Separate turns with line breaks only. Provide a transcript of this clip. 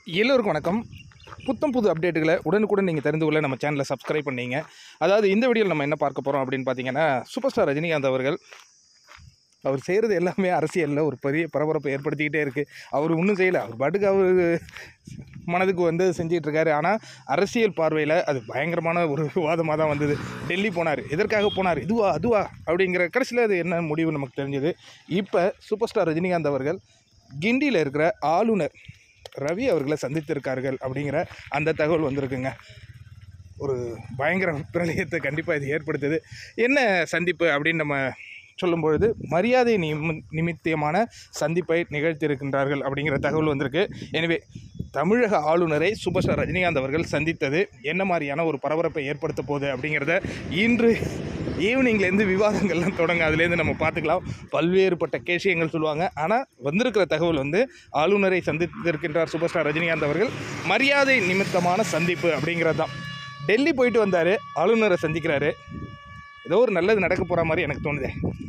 எல்லோருக்கும் வணக்கம் புத்தம் புது அப்டேட்டுகளை உடனுக்குடன் நீங்கள் தெரிந்து கொள்ள நம்ம சேனலை சப்ஸ்கிரைப் பண்ணீங்க அதாவது இந்த வீடியோவில் நம்ம என்ன பார்க்க போகிறோம் அப்படின்னு பார்த்தீங்கன்னா சூப்பர் ஸ்டார் ரஜினிகாந்த் அவர்கள் அவர் செய்கிறது எல்லாமே அரசியலில் ஒரு பெரிய பரபரப்பை ஏற்படுத்திக்கிட்டே இருக்குது அவர் ஒன்றும் செய்யலை அவர் பாட்டுக்கு அவர் மனதுக்கு வந்து செஞ்சிட்டு இருக்காரு ஆனால் அரசியல் பார்வையில் அது பயங்கரமான ஒரு விவாதமாக தான் வந்தது டெல்லி போனார் எதற்காக போனார் இதுவா அதுவா அப்படிங்கிற கடைசியில் அது என்ன முடிவு நமக்கு தெரிஞ்சது இப்போ சூப்பர் ஸ்டார் ரஜினிகாந்த் அவர்கள் கிண்டியில் இருக்கிற ஆளுநர் ரவி அவர்களை சந்தித்திருக்கார்கள் அப்படிங்கிற அந்த தகவல் வந்திருக்குங்க ஒரு பயங்கர பிரளயத்தை கண்டிப்பாக இது ஏற்படுத்துது என்ன சந்திப்பு அப்படின்னு நம்ம சொல்லும்பொழுது மரியாதை நிமி நிமித்தியமான சந்திப்பை நிகழ்த்தியிருக்கின்றார்கள் அப்படிங்கிற தகவல் வந்திருக்கு எனவே தமிழக ஆளுநரை சூப்பர் ஸ்டார் ரஜினிகாந்த் அவர்கள் சந்தித்தது என்ன மாதிரியான ஒரு பரபரப்பை ஏற்படுத்த போகுது அப்படிங்கிறத இன்று ஈவினிங்லேருந்து விவாதங்கள்லாம் தொடங்க அதுலேருந்து நம்ம பார்த்துக்கலாம் பல்வேறுபட்ட கேஷியங்கள் சொல்லுவாங்க ஆனால் வந்திருக்கிற தகவல் வந்து ஆளுநரை சந்தித்திருக்கின்றார் சூப்பர் ஸ்டார் ரஜினிகாந்த் அவர்கள் மரியாதை நிமித்தமான சந்திப்பு அப்படிங்கிறது தான் டெல்லி போயிட்டு வந்தார் ஆளுநரை சந்திக்கிறாரு ஏதோ ஒரு நல்லது நடக்க போகிற மாதிரி எனக்கு தோணுதே